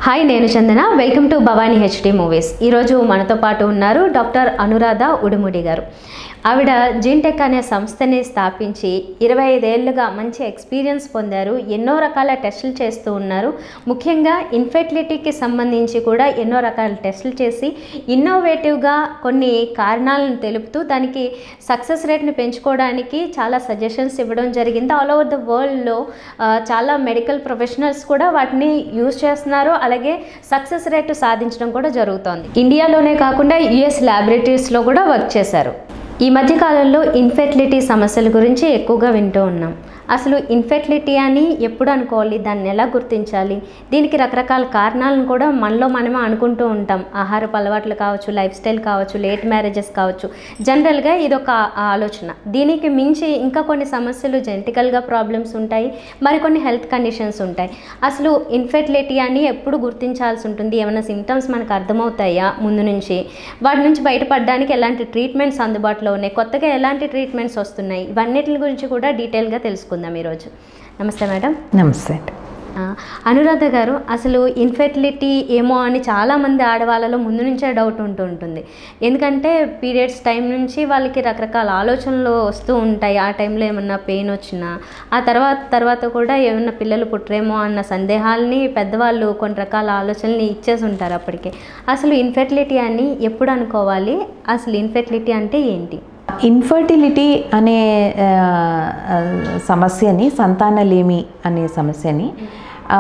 Hi నేను Chandana welcome to Bhavani HD movies ఈరోజు మనతో పాటు ఉన్నారు డాక్టర్ అనురాధ ఉడుముడి గారు ఆవిడ జీన్టెక్ అనే సంస్థని స్థాపించి ఇరవై ఐదేళ్లుగా మంచి ఎక్స్పీరియన్స్ పొందారు ఎన్నో రకాల టెస్టులు చేస్తూ ఉన్నారు ముఖ్యంగా ఇన్ఫెర్టిలిటీకి సంబంధించి కూడా ఎన్నో రకాల టెస్టులు చేసి ఇన్నోవేటివ్గా కొన్ని కారణాలను తెలుపుతూ దానికి సక్సెస్ రేట్ని పెంచుకోవడానికి చాలా సజెషన్స్ ఇవ్వడం జరిగింది ఆల్ ఓవర్ ద వరల్డ్లో చాలా మెడికల్ ప్రొఫెషనల్స్ కూడా వాటిని యూజ్ చేస్తున్నారు అలాగే సక్సెస్ రేట్ సాధించడం కూడా జరుగుతోంది ఇండియాలోనే కాకుండా యుఎస్ ల్యాబొరేటరీస్లో కూడా వర్క్ చేశారు ఈ మధ్య కాలంలో ఇన్ఫెర్టిలిటీ సమస్యల గురించి ఎక్కువగా వింటూ ఉన్నాం అసలు ఇన్ఫెర్టిలిటీ అని ఎప్పుడు అనుకోవాలి దాన్ని ఎలా గుర్తించాలి దీనికి రకరకాల కారణాలను కూడా మనలో మనమే అనుకుంటూ ఉంటాం ఆహారపు అలవాట్లు కావచ్చు లైఫ్ స్టైల్ కావచ్చు లేట్ మ్యారేజెస్ కావచ్చు జనరల్గా ఇది ఒక ఆలోచన దీనికి మించి ఇంకా కొన్ని సమస్యలు జెనటికల్గా ప్రాబ్లమ్స్ ఉంటాయి మరికొన్ని హెల్త్ కండిషన్స్ ఉంటాయి అసలు ఇన్ఫెర్టిలిటీ అని ఎప్పుడు గుర్తించాల్సి ఉంటుంది ఏమైనా సిమ్టమ్స్ మనకు అర్థమవుతాయా ముందు నుంచి వాటి నుంచి బయటపడడానికి ఎలాంటి ట్రీట్మెంట్స్ అందుబాటులో ఉన్నాయి కొత్తగా ఎలాంటి ట్రీట్మెంట్స్ వస్తున్నాయి ఇవన్నిటి గురించి కూడా డీటెయిల్గా తెలుసుకుందాం ఈరోజు నమస్తే మేడం నమస్తే అండి ఆ, అనురాధ గారు అసలు ఇన్ఫెర్టిలిటీ ఏమో అని చాలామంది ఆడవాళ్ళలో ముందు నుంచే డౌట్ ఉంటూ ఉంటుంది ఎందుకంటే పీరియడ్స్ టైం నుంచి వాళ్ళకి రకరకాల ఆలోచనలు వస్తూ ఉంటాయి ఆ టైంలో ఏమన్నా పెయిన్ వచ్చినా ఆ తర్వాత తర్వాత కూడా ఏమన్నా పిల్లలు పుట్టరేమో అన్న సందేహాలని పెద్దవాళ్ళు కొన్ని రకాల ఆలోచనల్ని ఇచ్చేసి ఉంటారు అప్పటికే అసలు ఇన్ఫెర్టిలిటీ అని ఎప్పుడు అనుకోవాలి అసలు ఇన్ఫెర్టిలిటీ అంటే ఏంటి ఇన్ఫర్టిలిటీ అనే ఆ, ఆ, సమస్యని సంతానలేమి అనే సమస్యని ఆ,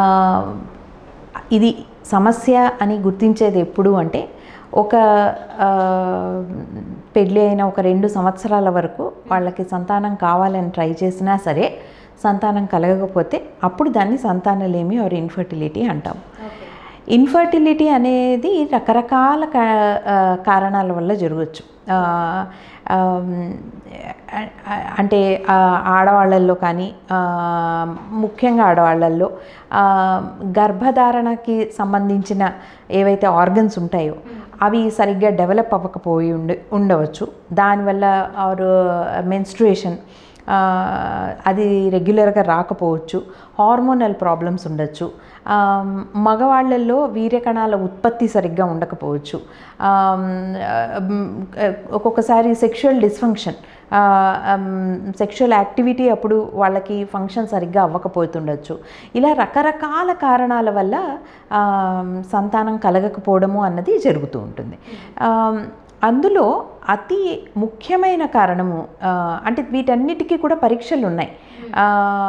ఇది సమస్య అని గుర్తించేది ఎప్పుడు అంటే ఒక ఆ, పెళ్ళి అయిన ఒక రెండు సంవత్సరాల వరకు వాళ్ళకి సంతానం కావాలని ట్రై చేసినా సరే సంతానం కలగకపోతే అప్పుడు దాన్ని సంతానలేమి ఆర్ ఇన్ఫర్టిలిటీ అంటాం ఇన్ఫర్టిలిటీ అనేది రకరకాల కా- ఆ, కారణాల వల్ల జరగచ్చు ఆ, ఆమ్, ఆ, అంటే ఆ, ఆడవాళ్ళల్లో కానీ ఆ, ముఖ్యంగా ఆడవాళ్ళల్లో ఆ, గర్భధారణకి సంబంధించిన ఏవైతే ఆర్గన్స్ ఉంటాయో అవి సరిగ్గా డెవలప్ అవ్వకపోయి ఉండి ఉండవచ్చు దానివల్ల ఆరు మెన్స్ట్రుయేషన్ ఆ, అది రెగ్యులర్గా రాకపోవచ్చు హార్మోనల్ ప్రాబ్లమ్స్ ఉండొచ్చు ఆ, మగవాళ్ళల్లో వీర్యకణాల ఉత్పత్తి సరిగ్గా ఉండకపోవచ్చు ఆమ్, ఉమ్, ఒక్కొక్కసారి సెక్షువల్ డిస్ఫంక్షన్ సెక్షువల్ యాక్టివిటీ అప్పుడు వాళ్ళకి ఫంక్షన్ సరిగ్గా అవ్వకపోతుండొచ్చు ఇలా రకరకాల కారణాల వల్ల ఆమ్, సంతానం కలగకపోవడము అన్నది జరుగుతూ ఉంటుంది ఆమ్, అందులో అతి ముఖ్యమైన కారణము ఆ, అంటే వీటన్నిటికీ కూడా పరీక్షలు ఉన్నాయి ఆ,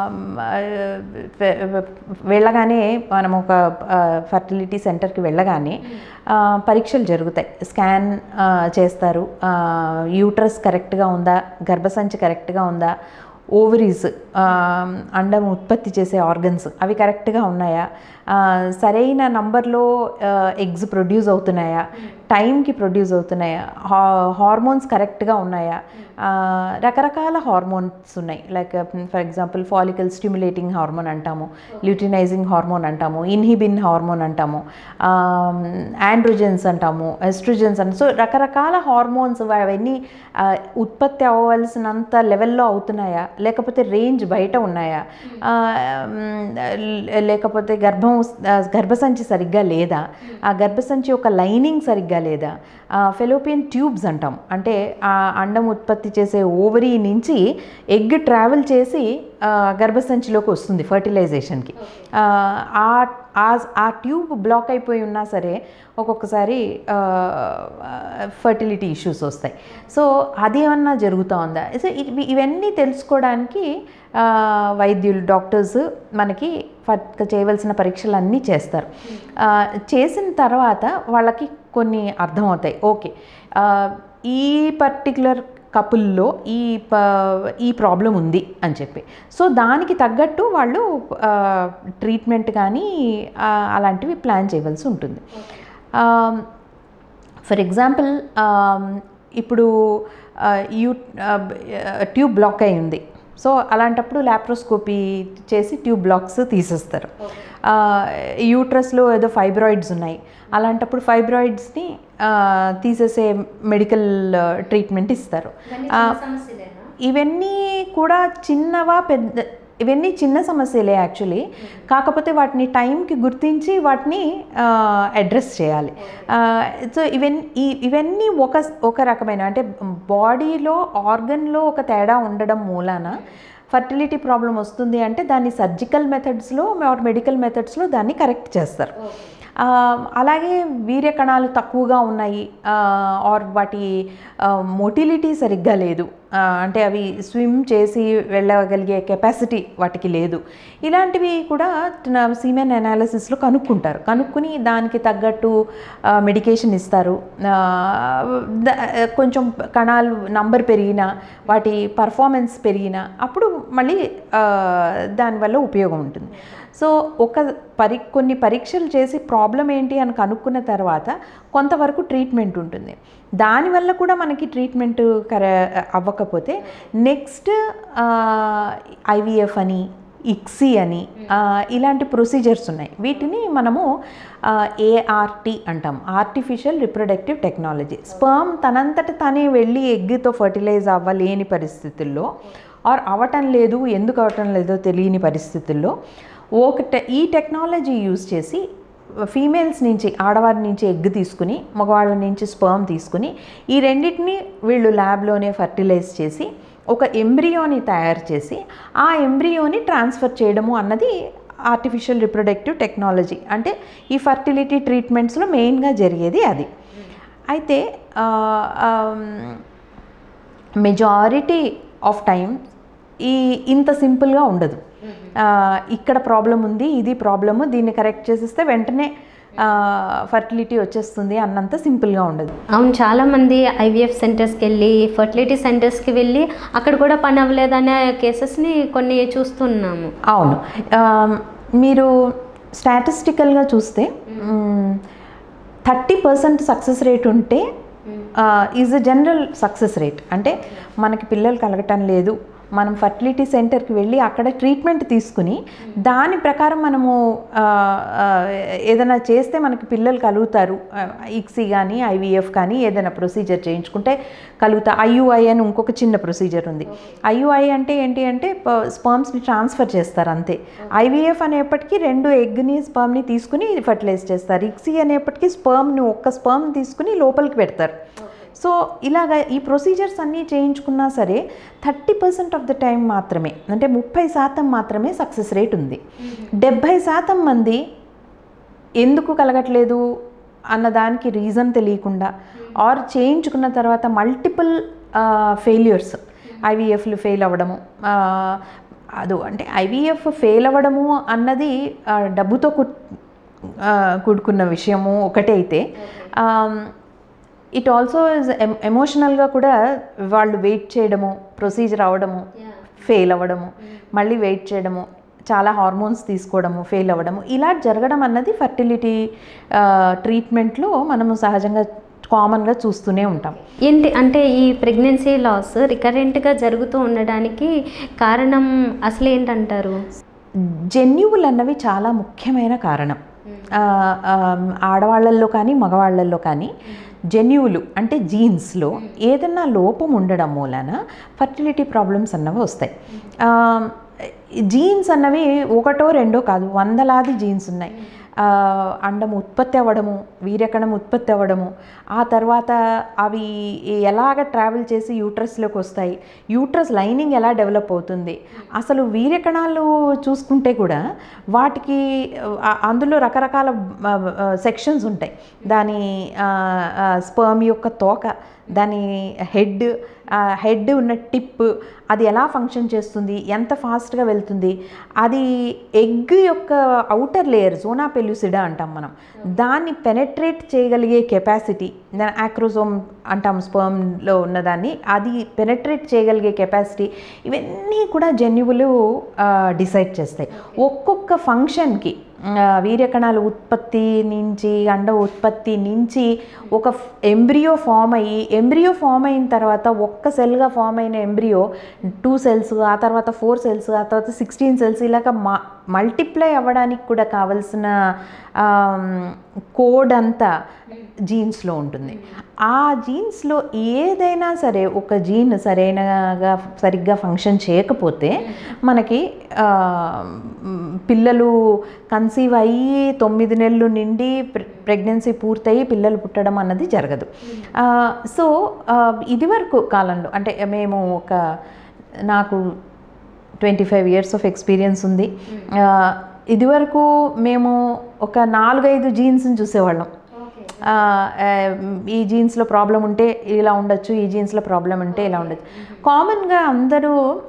వె- వె- వెళ్ళగానే మనం ఒక ఫర్టిలిటీ సెంటర్కి వెళ్ళగానే ఆ, పరీక్షలు జరుగుతాయి స్కాన్ ఆ, చేస్తారు యూట్రస్ కరెక్ట్గా ఉందా గర్భసంచి కరెక్ట్గా ఉందా ఓవరీస్ అండం ఉత్పత్తి చేసే ఆర్గన్స్ అవి కరెక్ట్గా ఉన్నాయా ఆ, సరైన నంబర్లో ఎగ్స్ ప్రొడ్యూస్ అవుతున్నాయా టైంకి ప్రొడ్యూస్ అవుతున్నాయా హా- హార్మోన్స్ కరెక్ట్గా ఉన్నాయా ఆ, రకరకాల హార్మోన్స్ ఉన్నాయి like for example follicle stimulating hormone అంటాము ల్యూటినైజింగ్ హార్మోన్ అంటాము ఇన్హిబిన్ హార్మోన్ అంటాము ఆండ్రోజెన్స్ అంటాము ఎస్ట్రోజెన్స్ అంటాము సో రకరకాల హార్మోన్స్ అవన్నీ ఆ, ఉత్పత్తి అవ్వవలసినంత లెవెల్లో అవుతున్నాయా లేకపోతే రేంజ్ బయట ఉన్నాయా ఆ, మ్, లే- లేకపోతే గర్భం ఆ, గర్భసంచి సరిగ్గా లేదా ఆ గర్భసంచి యొక్క లైనింగ్ సరిగ్గా లేదా ఫెలోపియన్ ట్యూబ్స్ అంటాం అంటే ఆ అండం ఉత్పత్తి చేసే ఓవరీ నుంచి ఎగ్ ట్రావెల్ చేసి ఆ, గర్భసంచిలోకి వస్తుంది ఫర్టిలైజేషన్కి ఆ ట్యూబ్ బ్లాక్ అయిపోయి ఉన్నా సరే ఒక్కొక్కసారి ఫర్టిలిటీ ఇష్యూస్ వస్తాయి సో అది ఏమన్నా జరుగుతూ ఉందా సో ఇవి- ఇవన్నీ తెలుసుకోవడానికి ఆ, వైద్యులు డాక్టర్స్ మనకి ఫట్ చేయవలసిన పరీక్షలు అన్నీ చేస్తారు ఆ, చేసిన తర్వాత వాళ్ళకి కొన్ని అర్థమవుతాయి ఓకే ఆ, ఈ పర్టికులర్ కపుల్లో ఈ ప ఈ ప్రాబ్లం ఉంది అని చెప్పి సో దానికి తగ్గట్టు వాళ్ళు ట్రీట్మెంట్ కానీ ఆ, అలాంటివి ప్లాన్ చేయవలసి ఉంటుంది ఫర్ ఎగ్జాంపుల్ ఇప్పుడు ఆ, యూ ఆ, ట్యూబ్ బ్లాక్ అయి ఉంది సో అలాంటప్పుడు ల్యాప్రోస్కోపీ చేసి ట్యూబ్ బ్లాక్స్ తీసేస్తారు ఆ, యూట్రస్లో ఏదో ఫైబ్రాయిడ్స్ ఉన్నాయి అలాంటప్పుడు ఫైబ్రాయిడ్స్ని ఆ, తీసేసే మెడికల్ ట్రీట్మెంట్ ఇస్తారు ఆ, ఇవన్నీ కూడా చిన్నవా పెద్ద ఇవన్నీ చిన్న సమస్యలే యాక్చువల్లీ కాకపోతే వాటిని టైంకి గుర్తించి వాటిని అడ్రస్ చేయాలి సో ఇవన్నీ ఇవన్నీ ఒక ఒక రకమైన అంటే బాడీలో ఆర్గన్లో ఒక తేడా ఉండడం మూలాన ఫర్టిలిటీ ప్రాబ్లం వస్తుంది అంటే దాన్ని సర్జికల్ మెథడ్స్లో ఆర్ మెడికల్ మెథడ్స్లో దాన్ని కరెక్ట్ చేస్తారు ఆ, అలాగే వీర్య కణాలు తక్కువగా ఉన్నాయి ఆర్ వాటి మొటిలిటీ సరిగ్గా లేదు ఆ, అంటే అవి స్విమ్ చేసి వెళ్ళగలిగే కెపాసిటీ వాటికి లేదు ఇలాంటివి కూడా సీమెన్ అనాలిసిస్లో కనుక్కుంటారు కనుక్కుని దానికి తగ్గట్టు మెడికేషన్ ఇస్తారు ఆ, ద- కొంచెం కణాలు నంబర్ పెరిగినా వాటి పర్ఫార్మెన్స్ పెరిగినా అప్పుడు మళ్ళీ ఆ, దానివల్ల ఉపయోగం ఉంటుంది సో ఒక పరి కొన్ని పరీక్షలు చేసి ప్రాబ్లం ఏంటి అని కనుక్కున్న తర్వాత కొంతవరకు ట్రీట్మెంట్ ఉంటుంది దానివల్ల కూడా మనకి ట్రీట్మెంట్ కర అవ్వకపోతే నెక్స్ట్ ఐవీఎఫ్ అని ఇక్సీ అని ఆ, ఇలాంటి ప్రొసీజర్స్ ఉన్నాయి వీటిని మనము ఏఆర్టీ అంటాం ఆర్టిఫిషియల్ రిప్రొడక్టివ్ టెక్నాలజీ స్పర్మ్ తనంతట తనే వెళ్ళి ఎగ్తో ఫర్టిలైజ్ అవ్వలేని పరిస్థితుల్లో ఆర్ అవటం లేదు ఎందుకు అవటం లేదో తెలియని పరిస్థితుల్లో ఒక టె- ఈ టెక్నాలజీ యూజ్ చేసి ఫీమేల్స్ నుంచి ఆడవారి నుంచి ఎగ్ తీసుకుని మగవాళ్ళ నుంచి స్పర్మ్ తీసుకుని ఈ రెండింటిని వీళ్ళు ల్యాబ్లోనే ఫర్టిలైజ్ చేసి ఒక ఎంబ్రియోని తయారు చేసి ఆ ఎంబ్రియోని ట్రాన్స్ఫర్ చేయడము అన్నది ఆర్టిఫిషియల్ రిప్రొడక్టివ్ టెక్నాలజీ అంటే ఈ ఫర్టిలిటీ ట్రీట్మెంట్స్లో మెయిన్గా జరిగేది అది అయితే మెజారిటీ ఆఫ్ టైం ఈ ఇంత సింపుల్గా ఉండదు ఆ, ఇక్కడ ప్రాబ్లం ఉంది ఇది ప్రాబ్లము దీన్ని కరెక్ట్ చేసేస్తే వెంటనే ఫర్టిలిటీ వచ్చేస్తుంది అన్నంత సింపుల్గా ఉండదు అవును చాలామంది ఐవీఎఫ్ సెంటర్స్కి వెళ్ళి ఫర్టిలిటీ సెంటర్స్కి వెళ్ళి అక్కడ కూడా పని అవ్వలేదనే కేసెస్ని కొన్ని చూస్తున్నాము అవును ఆ, మీరు స్టాటిస్టికల్గా చూస్తే థర్టీ పర్సెంట్ సక్సెస్ రేట్ ఉంటే is a general success rate అంటే మనకి పిల్లలు కలగటం లేదు మనం ఫర్టిలిటీ సెంటర్కి వెళ్ళి అక్కడ ట్రీట్మెంట్ తీసుకుని దాని ప్రకారం మనము ఆ, ఆ, ఏదైనా చేస్తే మనకి పిల్లలు కలుగుతారు ఇక్సీ కానీ ఐవీఎఫ్ కానీ ఏదైనా ప్రొసీజర్ చేయించుకుంటే కలుగుతా ఐయుఐ అని ఇంకొక చిన్న ప్రొసీజర్ ఉంది ఐయుఐ అంటే ఏంటి అంటే స్పర్మ్స్ని ట్రాన్స్ఫర్ చేస్తారు అంతే ఐవీఎఫ్ అనేప్పటికీ రెండు ఎగ్ని స్పర్మ్ని తీసుకుని ఫర్టిలైజ్ చేస్తారు ఇక్సీ అనేప్పటికీ స్పర్మ్ని ఒక్క స్పర్మ్ తీసుకుని లోపలికి పెడతారు సో ఇలాగ ఈ ప్రొసీజర్స్ అన్నీ చేయించుకున్నా సరే thirty percent of the time మాత్రమే అంటే ముప్పై శాతం మాత్రమే సక్సెస్ రేట్ ఉంది డెబ్భై శాతం మంది ఎందుకు కలగట్లేదు అన్నదానికి రీజన్ తెలియకుండా ఆర్ చేయించుకున్న తర్వాత మల్టిపుల్ ఫెయిల్యూర్స్ ఐవీఎఫ్లు ఫెయిల్ అవ్వడము ఆ, అదో అంటే ఐవీఎఫ్ ఫెయిల్ అవ్వడము అన్నది ఆ, డబ్బుతో కు ఆ, కూడుకున్న విషయము ఒకటే అయితే ఇట్ ఆల్సో ఇస్ ఎమోషనల్గా కూడా వాళ్ళు వెయిట్ చేయడము ప్రొసీజర్ అవ్వడము ఫెయిల్ అవ్వడము మళ్ళీ వెయిట్ చేయడము చాలా హార్మోన్స్ తీసుకోవడము ఫెయిల్ అవ్వడము ఇలా జరగడం అన్నది ఫర్టిలిటీ ట్రీట్మెంట్లో మనము సహజంగా కామన్గా చూస్తూనే ఉంటాం ఏంటి అంటే ఈ ప్రెగ్నెన్సీ లాస్ రికరెంట్గా జరుగుతూ ఉండడానికి కారణం అసలు ఏంటంటారు జన్యువులు అన్నవి చాలా ముఖ్యమైన కారణం ఆ, ఆ, ఆడవాళ్ళల్లో కానీ మగవాళ్ళల్లో కానీ జన్యువులు అంటే జీన్స్లో ఏదన్నా లోపం ఉండడం మూలన ఫర్టిలిటీ ప్రాబ్లమ్స్ అన్నవి వస్తాయి ఆ, జీన్స్ అన్నవి ఒకటో రెండో కాదు వందలాది జీన్స్ ఉన్నాయి ఆ, అండం ఉత్పత్తి అవ్వడము వీర్యకణం ఉత్పత్తి అవ్వడము ఆ తర్వాత అవి ఎలాగ ట్రావెల్ చేసి యూట్రస్లోకి వస్తాయి యూట్రస్ లైనింగ్ ఎలా డెవలప్ అవుతుంది అసలు వీర్యకణాలు చూసుకుంటే కూడా వాటికి ఆ, అందులో రకరకాల సెక్షన్స్ ఉంటాయి దాని స్పర్మ్ యొక్క తోక దాని హెడ్ హెడ్ ఉన్న టిప్ అది ఎలా ఫంక్షన్ చేస్తుంది ఎంత ఫాస్ట్గా వెళ్తుంది అది ఎగ్ యొక్క అవుటర్ లేయర్ జోనా పెలుసిడా అంటాం మనం దాన్ని పెనట్రేట్ చేయగలిగే కెపాసిటీ దాని ఆక్రోజోమ్ అంటాం స్పర్మ్లో ఉన్నదాన్ని అది పెనట్రేట్ చేయగలిగే కెపాసిటీ ఇవన్నీ కూడా జన్యువులు డిసైడ్ చేస్తాయి ఒక్కొక్క ఫంక్షన్కి ఆ, వీర్యకణాల ఉత్పత్తి నుంచి అండ ఉత్పత్తి నుంచి ఒక ఎంబ్రియో ఫామ్ అయ్యి ఎంబ్రియో ఫామ్ అయిన తర్వాత ఒక్క సెల్గా ఫామ్ అయిన ఎంబ్రియో టూ సెల్స్ ఆ తర్వాత ఫోర్ సెల్స్ ఆ తర్వాత సిక్స్టీన్ సెల్స్ ఇలాగ మా మల్టిప్లై అవ్వడానికి కూడా కావలసిన కోడ్ అంతా జీన్స్లో ఉంటుంది ఆ జీన్స్లో ఏదైనా సరే ఒక జీన్ సరైనగా సరిగ్గా ఫంక్షన్ చేయకపోతే మనకి ఆ, మ్, పిల్లలు కన్సీవ్ అయ్యి తొమ్మిది నెలలు నిండి ప్రెగ్నెన్సీ పూర్తయి పిల్లలు పుట్టడం అన్నది జరగదు ఆ, సో ఆ, ఇదివరకు కాలంలో అంటే మేము ఒక నాకు twenty five years of experience ఉంది ఆ, ఇదివరకు మేము ఒక నాలుగైదు జీన్స్ని చూసేవాళ్ళం ఆ, ఆ, ఈ జీన్స్లో ప్రాబ్లం ఉంటే ఇలా ఉండొచ్చు ఈ జీన్స్లో ప్రాబ్లం ఉంటే ఇలా ఉండొచ్చు కామన్గా అందరూ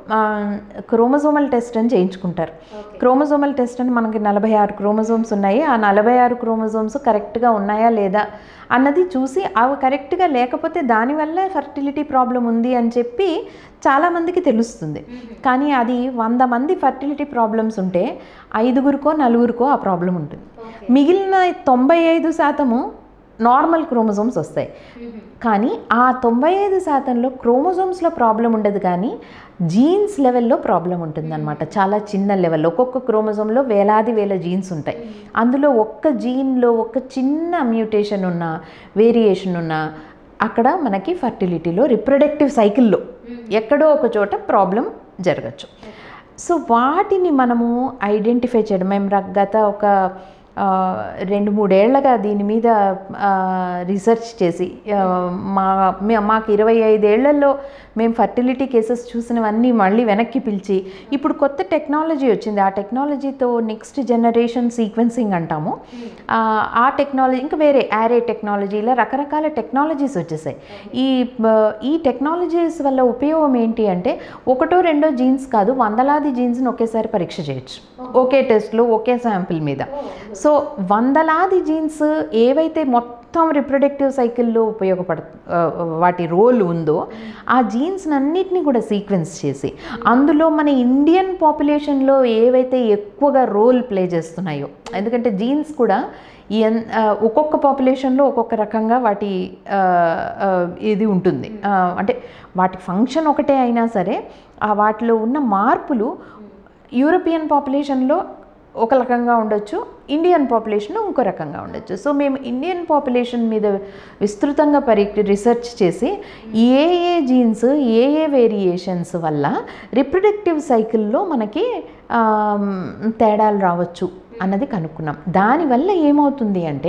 క్రోమోజోమల్ టెస్ట్ అని చేయించుకుంటారు క్రోమోజోమల్ టెస్ట్ అని మనకి నలభై ఆరు క్రోమోజోమ్స్ ఉన్నాయి ఆ నలభై ఆరు క్రోమోజోమ్స్ కరెక్ట్గా ఉన్నాయా లేదా అన్నది చూసి అవి కరెక్ట్గా లేకపోతే దానివల్ల ఫర్టిలిటీ ప్రాబ్లం ఉంది అని చెప్పి చాలామందికి తెలుస్తుంది కానీ అది వంద మంది ఫర్టిలిటీ ప్రాబ్లమ్స్ ఉంటే ఐదుగురికో నలుగురికో ఆ ప్రాబ్లం ఉంటుంది మిగిలిన తొంభై ఐదు శాతము నార్మల్ క్రోమోజోమ్స్ వస్తాయి కానీ ఆ తొంభై ఐదు శాతంలో క్రోమోజోమ్స్లో ప్రాబ్లం ఉండదు కానీ జీన్స్ లెవెల్లో ప్రాబ్లం ఉంటుందన్నమాట చాలా చిన్న లెవెల్లో ఒక్కొక్క క్రోమోజోమ్లో వేలాది వేల జీన్స్ ఉంటాయి అందులో ఒక్క జీన్లో ఒక చిన్న మ్యూటేషన్ ఉన్న వేరియేషన్ ఉన్న అక్కడ మనకి ఫర్టిలిటీలో రిప్రొడక్టివ్ సైకిల్లో ఎక్కడో ఒక చోట ప్రాబ్లం జరగచ్చు సో వాటిని మనము ఐడెంటిఫై చేయడం మేము ర- గత ఒక ఆ, రెండు మూడేళ్లగా దీని మీద ఆ, రీసెర్చ్ చేసి ఆ, మా మే- మాకు ఇరవై ఐదేళ్లలో మేము ఫర్టిలిటీ కేసెస్ చూసినవన్నీ మళ్ళీ వెనక్కి పిలిచి ఇప్పుడు కొత్త టెక్నాలజీ వచ్చింది ఆ టెక్నాలజీతో నెక్స్ట్ జనరేషన్ సీక్వెన్సింగ్ అంటాము ఆ, ఆ టెక్నాలజీ ఇంకా వేరే యారే టెక్నాలజీ ఇలా రకరకాల టెక్నాలజీస్ వచ్చేసాయి ఈ బ- ఈ టెక్నాలజీస్ వల్ల ఉపయోగం ఏంటి అంటే ఒకటో రెండో జీన్స్ కాదు వందలాది జీన్స్ని ఒకేసారి పరీక్ష చేయొచ్చు ఒకే టెస్ట్లో ఒకే శాంపిల్ మీద సో వందలాది జీన్స్ ఏవైతే మొత్తం రిప్రొడక్టివ్ సైకిల్లో ఉపయోగపడ ఆ, వాటి రోల్ ఉందో ఆ జీన్స్ అన్నిటినీ కూడా సీక్వెన్స్ చేసి అందులో మన ఇండియన్ పాపులేషన్లో ఏవైతే ఎక్కువగా రోల్ ప్లే చేస్తున్నాయో ఎందుకంటే జీన్స్ కూడా ఎన్ ఆ, ఒక్కొక్క పాపులేషన్లో ఒక్కొక్క రకంగా వాటి ఆ, ఆ, ఇది ఉంటుంది ఆ, అంటే వాటి ఫంక్షన్ ఒకటే అయినా సరే ఆ వాటిలో ఉన్న మార్పులు యూరోపియన్ పాపులేషన్లో ఒక రకంగా ఉండొచ్చు ఇండియన్ పాపులేషన్ ఇంకో రకంగా ఉండొచ్చు సో మేము ఇండియన్ పాపులేషన్ మీద విస్తృతంగా పరి రీసెర్చ్ చేసి ఏ ఏ జీన్స్ ఏ ఏ వేరియేషన్స్ వల్ల రిప్రొడక్టివ్ సైకిల్లో మనకి ఆమ్, తేడాలు రావచ్చు అన్నది కనుక్కున్నాం దానివల్ల ఏమవుతుంది అంటే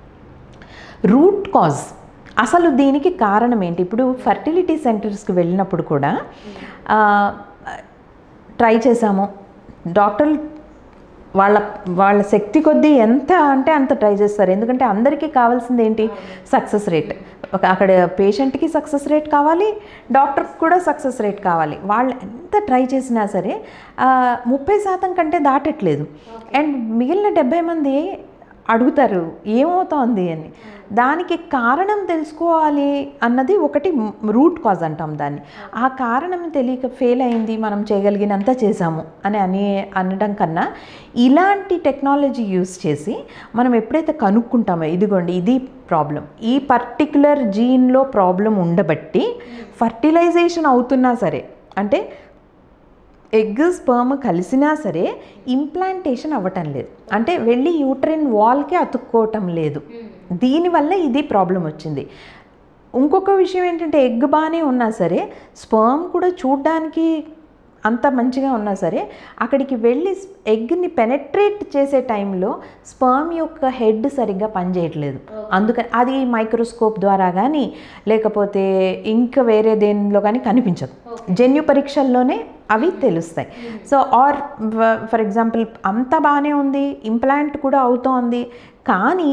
రూట్ కాజ్ అసలు దీనికి కారణం ఏంటి ఇప్పుడు ఫర్టిలిటీ సెంటర్స్కి వెళ్ళినప్పుడు కూడా ఆ, ట్రై చేశాము డాక్టర్లు వాళ్ళ వాళ్ళ శక్తి కొద్దీ ఎంత అంటే అంత ట్రై చేస్తారు ఎందుకంటే అందరికీ కావాల్సింది ఏంటి సక్సెస్ రేట్ ఒక అక్కడ పేషెంట్కి సక్సెస్ రేట్ కావాలి డాక్టర్కి కూడా సక్సెస్ రేట్ కావాలి వాళ్ళు ఎంత ట్రై చేసినా సరే ఆ, ముప్పై శాతం కంటే దాటట్లేదు అండ్ మిగిలిన డెబ్బై మంది అడుగుతారు ఏమవుతోంది అని దానికి కారణం తెలుసుకోవాలి అన్నది ఒకటి రూట్ కాజ్ అంటాం దాన్ని ఆ కారణం తెలియక ఫెయిల్ అయింది మనం చేయగలిగినంత చేసాము అని అని అనడం కన్నా ఇలాంటి టెక్నాలజీ యూస్ చేసి మనం ఎప్పుడైతే కనుక్కుంటామో ఇదిగోండి ఇది ప్రాబ్లం ఈ పర్టికులర్ జీన్లో ప్రాబ్లం ఉండబట్టి ఫర్టిలైజేషన్ అవుతున్నా సరే అంటే ఎగ్ స్పర్మ్ కలిసినా సరే ఇంప్లాంటేషన్ అవ్వటం లేదు అంటే వెళ్ళి యూట్రిన్ వాల్కే అతుక్కోవటం లేదు దీనివల్ల ఇది ప్రాబ్లం వచ్చింది ఇంకొక విషయం ఏంటంటే ఎగ్ బాగానే ఉన్నా సరే స్పర్మ్ కూడా చూడ్డానికి అంత మంచిగా ఉన్నా సరే అక్కడికి వెళ్ళి ఎగ్ని పెనట్రేట్ చేసే టైంలో స్పర్మ్ యొక్క హెడ్ సరిగ్గా పనిచేయట్లేదు అందుకని అది మైక్రోస్కోప్ ద్వారా కానీ లేకపోతే ఇంకా వేరే దేనిలో కానీ కనిపించదు జన్యు పరీక్షల్లోనే అవి తెలుస్తాయి సో ఆర్ ఫర్ ఎగ్జాంపుల్ అంత బాగానే ఉంది ఇంప్లాంట్ కూడా అవుతోంది కానీ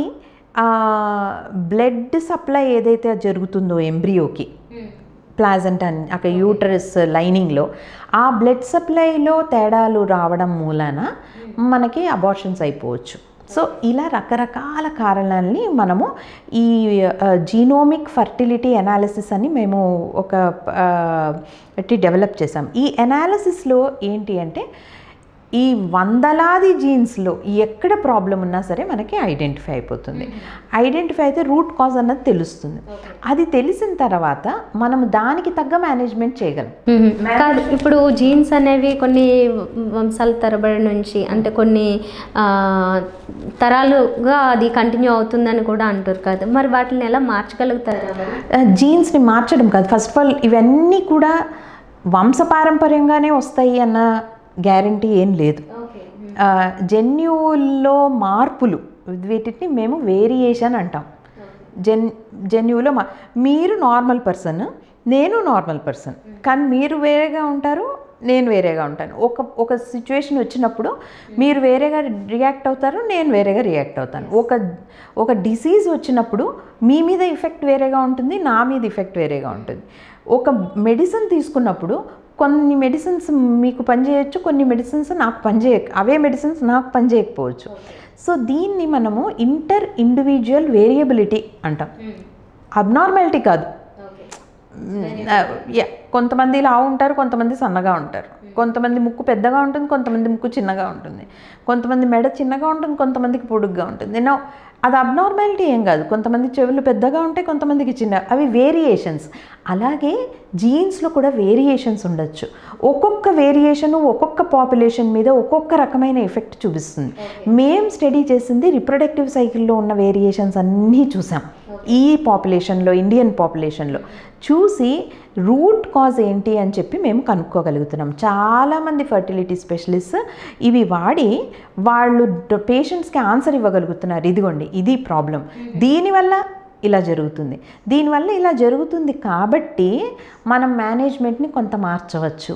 బ్లడ్ సప్లై ఏదైతే జరుగుతుందో ఎంబ్రియోకి ప్లాజెంట్ అని అక్కడ యూటరస్ లైనింగ్లో ఆ బ్లడ్ సప్లైలో తేడాలు రావడం మూలాన మనకి అబార్షన్స్ అయిపోవచ్చు సో ఇలా రకరకాల కారణాలని మనము ఈ జీనోమిక్ ఫర్టిలిటీ అనాలిసిస్ అని మేము ఒక ఆ, పెట్టి డెవలప్ చేసాం ఈ అనాలిసిస్లో ఏంటి అంటే ఈ వందలాది జీన్స్లో ఎక్కడ ప్రాబ్లం ఉన్నా సరే మనకి ఐడెంటిఫై అయిపోతుంది ఐడెంటిఫై అయితే రూట్ కాజ్ అన్నది తెలుస్తుంది అది తెలిసిన తర్వాత మనం దానికి తగ్గ మేనేజ్మెంట్ చేయగలం మ్మ్. కాదు ఇప్పుడు జీన్స్ అనేవి కొన్ని వంశాల తరబడి నుంచి అంటే కొన్ని ఆ, తరాలుగా అది కంటిన్యూ అవుతుందని కూడా అంటారు కదా మరి వాటిని ఎలా మార్చగలుగుతారా మరి జీన్స్ని మార్చడం కాదు ఫస్ట్ ఆఫ్ ఆల్ ఇవన్నీ కూడా వంశపారంపర్యంగానే వస్తాయి అన్న గ్యారంటీ ఏం లేదు ఆ, జన్యువుల్లో మార్పులు వీటిని మేము వేరియేషన్ అంటాం జన్ జన్యువులో మా మీరు నార్మల్ పర్సన్ నేను నార్మల్ పర్సన్ కానీ మీరు వేరేగా ఉంటారు నేను వేరేగా ఉంటాను ఒక ఒక సిచ్యువేషన్ వచ్చినప్పుడు మీరు వేరేగా రియాక్ట్ అవుతారు నేను వేరేగా రియాక్ట్ అవుతాను ఒక ఒక డిసీజ్ వచ్చినప్పుడు మీ మీద ఎఫెక్ట్ వేరేగా ఉంటుంది నా మీద ఎఫెక్ట్ వేరేగా ఉంటుంది ఒక మెడిసిన్ తీసుకున్నప్పుడు కొన్ని మెడిసిన్స్ మీకు పనిచేయచ్చు కొన్ని మెడిసిన్స్ నాకు పనిచేయ అవే మెడిసిన్స్ నాకు పనిచేయకపోవచ్చు సో దీన్ని మనము ఇంటర్ ఇండివిజువల్ వేరియబిలిటీ అంటాం అబ్నార్మాలిటీ కాదు యా కొంతమంది లావు ఉంటారు కొంతమంది సన్నగా ఉంటారు కొంతమంది ముక్కు పెద్దగా ఉంటుంది కొంతమంది ముక్కు చిన్నగా ఉంటుంది కొంతమంది మెడ చిన్నగా ఉంటుంది కొంతమందికి పొడుగ్గా ఉంటుంది నా అది అబ్నార్మాలిటీ ఏం కాదు కొంతమంది చెవులు పెద్దగా ఉంటాయి కొంతమందికి చిన్న అవి వేరియేషన్స్ అలాగే జీన్స్లో కూడా వేరియేషన్స్ ఉండొచ్చు ఒక్కొక్క వేరియేషన్ ఒక్కొక్క పాపులేషన్ మీద ఒక్కొక్క రకమైన ఎఫెక్ట్ చూపిస్తుంది మేం స్టడీ చేసింది రిప్రొడక్టివ్ సైకిల్లో ఉన్న వేరియేషన్స్ అన్నీ చూసాం ఈ పాపులేషన్లో ఇండియన్ పాపులేషన్లో చూసి రూట్ కాజ్ ఏంటి అని చెప్పి మేము కనుక్కోగలుగుతున్నాం చాలామంది ఫర్టిలిటీ స్పెషలిస్ట్ ఇవి వాడి వాళ్ళు పేషెంట్స్కి ఆన్సర్ ఇవ్వగలుగుతున్నారు ఇదిగోండి ఇది ప్రాబ్లం దీనివల్ల ఇలా జరుగుతుంది దీనివల్ల ఇలా జరుగుతుంది కాబట్టి మనం మేనేజ్మెంట్ని కొంత మార్చవచ్చు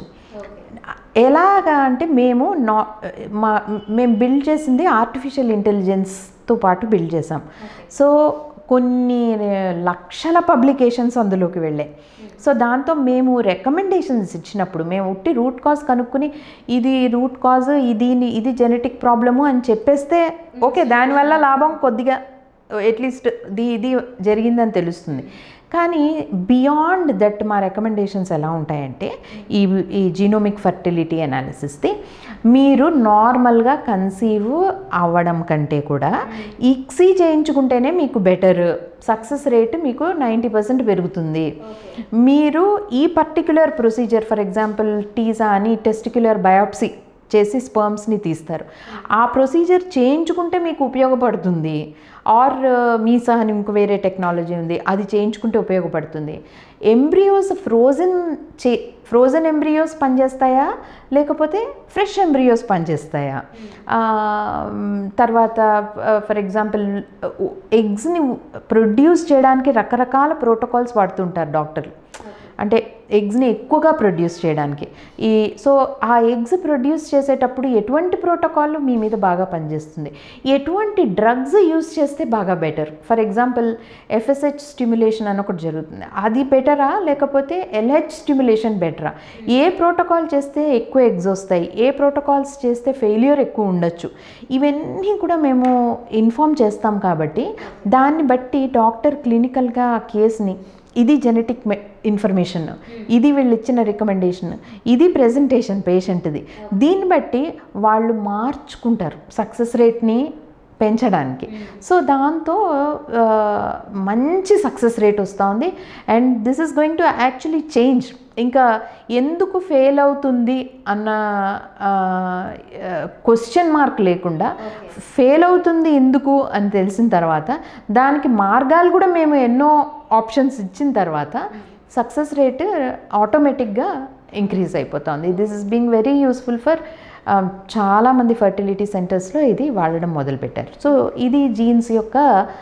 ఎలాగా అంటే మేము నా మా మేము బిల్డ్ చేసింది ఆర్టిఫిషియల్ ఇంటెలిజెన్స్తో పాటు బిల్డ్ చేసాం సో కొన్ని లక్షల పబ్లికేషన్స్ అందులోకి వెళ్ళాయి సో దాంతో మేము రికమెండేషన్స్ ఇచ్చినప్పుడు మేము ఉట్టి రూట్ కాజ్ కనుక్కుని ఇది రూట్ కాజ్ ఇది ఇది జెనెటిక్ ప్రాబ్లము అని చెప్పేస్తే ఓకే దానివల్ల లాభం కొద్దిగా అట్లీస్ట్ ఇది ఇది జరిగిందని తెలుస్తుంది కానీ బియాండ్ దట్ మా రికమెండేషన్స్ ఎలా ఉంటాయంటే ఈ ఈ జీనోమిక్ ఫర్టిలిటీ అనాలిసిస్ది మీరు నార్మల్గా కన్సీవ్ అవ్వడం కంటే కూడా ఇక్సీ చేయించుకుంటేనే మీకు బెటర్ సక్సెస్ రేట్ మీకు నైంటీ పర్సెంట్ పెరుగుతుంది మీరు ఈ particular procedure for example TESA అని టెస్టిక్యులర్ బయాప్సీ చేసి స్పర్మ్స్ని తీస్తారు ఆ ప్రొసీజర్ చేయించుకుంటే మీకు ఉపయోగపడుతుంది ఆర్ మీసా అని ఇంకో వేరే టెక్నాలజీ ఉంది అది చేయించుకుంటే ఉపయోగపడుతుంది ఎంబ్రియోస్ ఫ్రోజన్ చే ఫ్రోజన్ ఎంబ్రియోస్ పనిచేస్తాయా లేకపోతే ఫ్రెష్ ఎంబ్రియోస్ పనిచేస్తాయా ఆ, తర్వాత ఫర్ ఎగ్జాంపుల్ ఎగ్స్ని ప్రొడ్యూస్ చేయడానికి రకరకాల ప్రోటోకాల్స్ వాడుతుంటారు డాక్టర్లు అంటే ఎగ్స్ని ఎక్కువగా ప్రొడ్యూస్ చేయడానికి ఈ సో ఆ ఎగ్స్ ప్రొడ్యూస్ చేసేటప్పుడు ఎటువంటి ప్రోటోకాల్ మీ మీద బాగా పనిచేస్తుంది ఎటువంటి డ్రగ్స్ యూస్ చేస్తే బాగా better for example FSH stimulation అని ఒకటి జరుగుతుంది అది బెటరా లేకపోతే ఎల్హెచ్ స్టిమ్యులేషన్ బెటరా ఏ ప్రోటోకాల్ చేస్తే ఎక్కువ ఎగ్స్ వస్తాయి ఏ ప్రోటోకాల్స్ చేస్తే ఫెయిల్యూర్ ఎక్కువ ఉండొచ్చు ఇవన్నీ కూడా మేము ఇన్ఫామ్ చేస్తాం కాబట్టి దాన్ని బట్టి డాక్టర్ క్లినికల్గా ఆ కేస్ని ఇది జెనెటిక్ ఇన్ఫర్మేషన్ ఇది వీళ్ళు ఇచ్చిన రికమెండేషన్ ఇది ప్రెజెంటేషన్ పేషెంట్ది దీన్ని బట్టి వాళ్ళు మార్చుకుంటారు సక్సెస్ రేట్ని పెంచడానికి సో దాంతో ఆ, మంచి సక్సెస్ రేట్ వస్తూ ఉంది and this is going to actually change ఇంకా ఎందుకు ఫెయిల్ అవుతుంది అన్న క్వశ్చన్ మార్క్ లేకుండా ఫెయిల్ అవుతుంది ఎందుకు అని తెలిసిన తర్వాత దానికి మార్గాలు కూడా మేము ఎన్నో ఆప్షన్స్ ఇచ్చిన తర్వాత సక్సెస్ రేట్ ఆటోమేటిక్గా ఇంక్రీజ్ అయిపోతుంది this is being very useful for చాలామంది ఫర్టిలిటీ సెంటర్స్లో ఇది వాడడం మొదలుపెట్టారు సో ఇది జీన్స్ యొక్క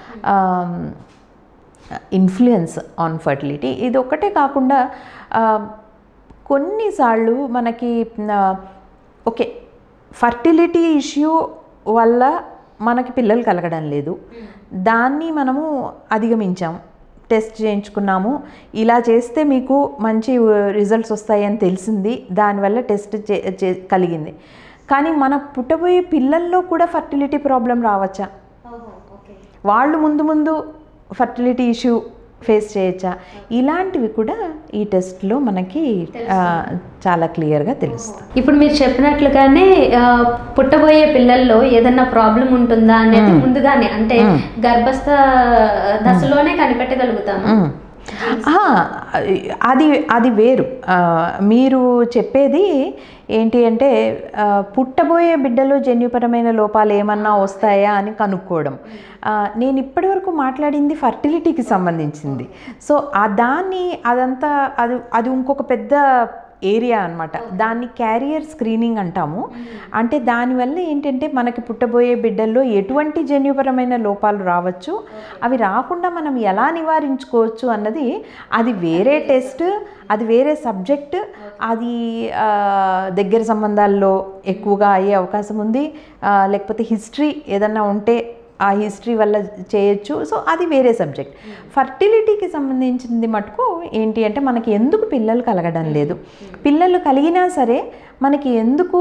ఇన్ఫ్లుయెన్స్ ఆన్ ఫర్టిలిటీ ఇది ఒక్కటే కాకుండా ఆ, కొన్నిసార్లు మనకి ఆ, ఓకే ఫర్టిలిటీ ఇష్యూ వల్ల మనకి పిల్లలు కలగడం లేదు దాన్ని మనము అధిగమించాం టెస్ట్ చేయించుకున్నాము ఇలా చేస్తే మీకు మంచి రిజల్ట్స్ వస్తాయని తెలిసింది దానివల్ల టెస్ట్ చే చే- కలిగింది కానీ మన పుట్టబోయే పిల్లల్లో కూడా ఫర్టిలిటీ ప్రాబ్లం రావచ్చా వాళ్ళు ముందు ముందు ఫర్టిలిటీ ఇష్యూ ఫేస్ చేయొచ్చా ఇలాంటివి కూడా ఈ టెస్ట్లో మనకి ఆ, చాలా క్లియర్గా తెలుస్తుంది ఇప్పుడు మీరు చెప్పినట్లుగానే ఆ, పుట్టబోయే పిల్లల్లో ఏదన్నా ప్రాబ్లం ఉంటుందా అనేది ముందుగానే అంటే గర్భస్థ దశలోనే కనిపెట్టగలుగుతాము మ్మ్. ఆ, అది అది వేరు ఆ, మీరు చెప్పేది ఏంటి అంటే ఆ, పుట్టబోయే బిడ్డలో జన్యుపరమైన లోపాలు ఏమన్నా వస్తాయా అని కనుక్కోవడం ఆ, నేను ఇప్పటివరకు మాట్లాడింది ఫర్టిలిటీకి సంబంధించింది సో ఆ దాన్ని అదంతా అది అది ఇంకొక పెద్ద ఏరియా అన్నమాట దాన్ని క్యారియర్ స్క్రీనింగ్ అంటాము అంటే దానివల్ల ఏంటంటే మనకి పుట్టబోయే బిడ్డల్లో ఎటువంటి జన్యుపరమైన లోపాలు రావచ్చు అవి రాకుండా మనం ఎలా నివారించుకోవచ్చు అన్నది అది వేరే టెస్ట్ అది వేరే సబ్జెక్ట్ అది ఆ, దగ్గర సంబంధాల్లో ఎక్కువగా అయ్యే అవకాశం ఉంది ఆ, లేకపోతే హిస్టరీ ఏదన్నా ఉంటే ఆ హిస్టరీ వల్ల చేయొచ్చు సో అది వేరే సబ్జెక్ట్ ఫర్టిలిటీకి సంబంధించింది మటుకు ఏంటి అంటే మనకి ఎందుకు పిల్లలు కలగడం లేదు పిల్లలు కలిగినా సరే మనకి ఎందుకు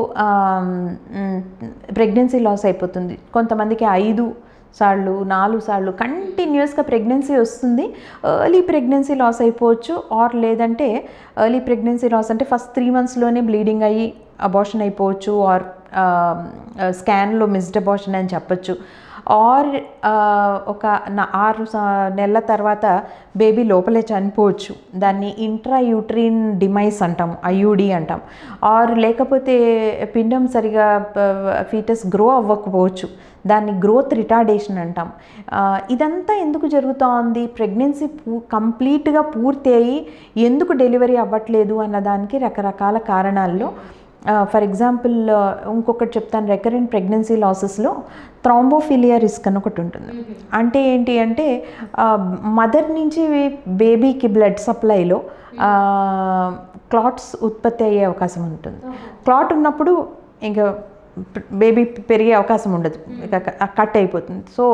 ప్రెగ్నెన్సీ లాస్ అయిపోతుంది కొంతమందికి ఐదు సార్లు నాలుగు సార్లు కంటిన్యూస్గా ప్రెగ్నెన్సీ వస్తుంది ఎర్లీ ప్రెగ్నెన్సీ లాస్ అయిపోవచ్చు ఆర్ లేదంటే ఎర్లీ ప్రెగ్నెన్సీ లాస్ అంటే ఫస్ట్ త్రీ మంత్స్లోనే బ్లీడింగ్ అయ్యి అబార్షన్ అయిపోవచ్చు ఆర్ స్కాన్లో మిస్డ్ అబార్షన్ అని చెప్పచ్చు ఆర్ ఒక నా- ఆరు స- నెలల తర్వాత బేబీ లోపలే చనిపోవచ్చు దాన్ని ఇంట్రా యూట్రిన్ డిమైస్ అంటాం ఐయుడి అంటాం ఆర్ లేకపోతే పిండం సరిగా ఫీటస్ గ్రో అవ్వకపోవచ్చు దాన్ని గ్రోత్ రిటార్డేషన్ అంటాం ఆ, ఇదంతా ఎందుకు జరుగుతోంది ప్రెగ్నెన్సీ పూ కంప్లీట్గా పూర్తి అయ్యి ఎందుకు డెలివరీ అవ్వట్లేదు అన్న దానికి రకరకాల కారణాల్లో ఫర్ ఎగ్జాంపుల్ ఇంకొకటి చెప్తాను రెకరెంట్ ప్రెగ్నెన్సీ లాసెస్లో థ్రాంబోఫిలియా రిస్క్ అని ఒకటి ఉంటుంది అంటే ఏంటి అంటే మదర్ నుంచి బేబీకి బ్లడ్ సప్లైలో క్లాట్స్ ఉత్పత్తి అయ్యే అవకాశం ఉంటుంది క్లాట్ ఉన్నప్పుడు ఇంకా బేబీ పెరిగే అవకాశం ఉండదు ఇక కట్ అయిపోతుంది so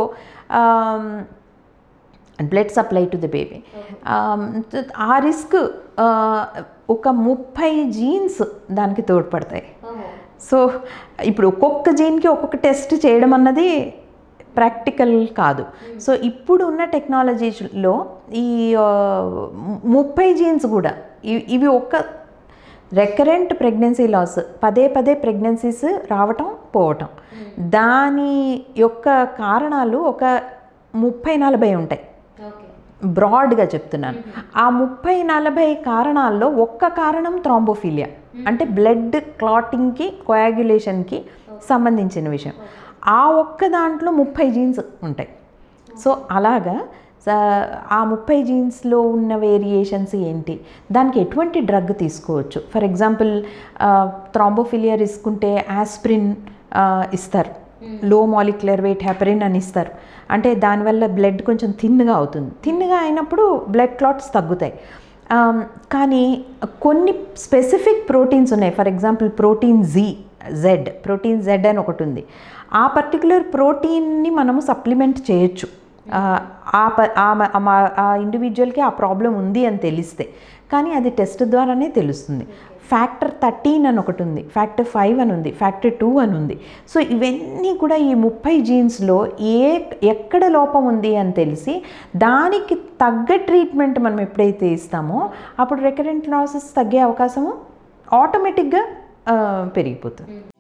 blood supply to the baby ఆ రిస్క్ ఒక ముప్పై జీన్స్ దానికి తోడ్పడతాయి సో ఇప్పుడు ఒక్కొక్క జీన్కి ఒక్కొక్క టెస్ట్ చేయడం అన్నది ప్రాక్టికల్ కాదు సో ఇప్పుడు ఉన్న టెక్నాలజీలో ఈ ఆ, ముప్పై జీన్స్ కూడా ఇవి ఇవి ఒక్క రెకరెంట్ ప్రెగ్నెన్సీ లాస్ పదే పదే ప్రెగ్నెన్సీస్ రావటం పోవటం దాని యొక్క కారణాలు ఒక ముప్పై నలభై ఉంటాయి బ్రాడ్గా చెప్తున్నాను ఆ ముప్పై నలభై కారణాల్లో ఒక్క కారణం థ్రాంబోఫీలియా అంటే బ్లడ్ క్లాటింగ్కి కోయాగ్యులేషన్కి సంబంధించిన విషయం ఆ ఒక్క దాంట్లో ముప్పై జీన్స్ ఉంటాయి సో అలాగా స- ఆ ముప్పై జీన్స్లో ఉన్న వేరియేషన్స్ ఏంటి దానికి ఎటువంటి డ్రగ్ తీసుకోవచ్చు ఫర్ ఎగ్జాంపుల్ థ్రాంబోఫిలియా రిస్క్ ఉంటే ఆస్ప్రిన్ ఇస్తారు లో మాలిక్యులర్ వెయిట్ హెపరిన్ అని ఇస్తారు అంటే దానివల్ల బ్లడ్ కొంచెం థిన్గా అవుతుంది థిన్గా అయినప్పుడు బ్లడ్ క్లాట్స్ తగ్గుతాయి ఆమ్, కానీ కొన్ని స్పెసిఫిక్ ప్రోటీన్స్ ఉన్నాయి for example protein Z Z protein Z అని ఒకటి ఉంది ఆ పర్టికులర్ ప్రోటీన్ని మనము సప్లిమెంట్ చేయొచ్చు ఆ, ఆ ప- ఆ మ- ఆ మా- ఆ ఇండివిజువల్కి ఆ ప్రాబ్లం ఉంది అని తెలిస్తే కానీ అది టెస్ట్ ద్వారానే తెలుస్తుంది ఫ్యాక్టర్ థర్టీన్ అని ఒకటి ఉంది ఫ్యాక్టర్ ఫైవ్ అని ఉంది ఫ్యాక్టర్ టూ అని ఉంది సో ఇవన్నీ కూడా ఈ ముప్పై జీన్స్లో ఏ ఎక్కడ లోపం ఉంది అని తెలిసి దానికి తగ్గ ట్రీట్మెంట్ మనం ఎప్పుడైతే ఇస్తామో అప్పుడు రికరెంట్ లాసెస్ తగ్గే అవకాశము ఆటోమేటిక్గా ఆ, పెరిగిపోతుంది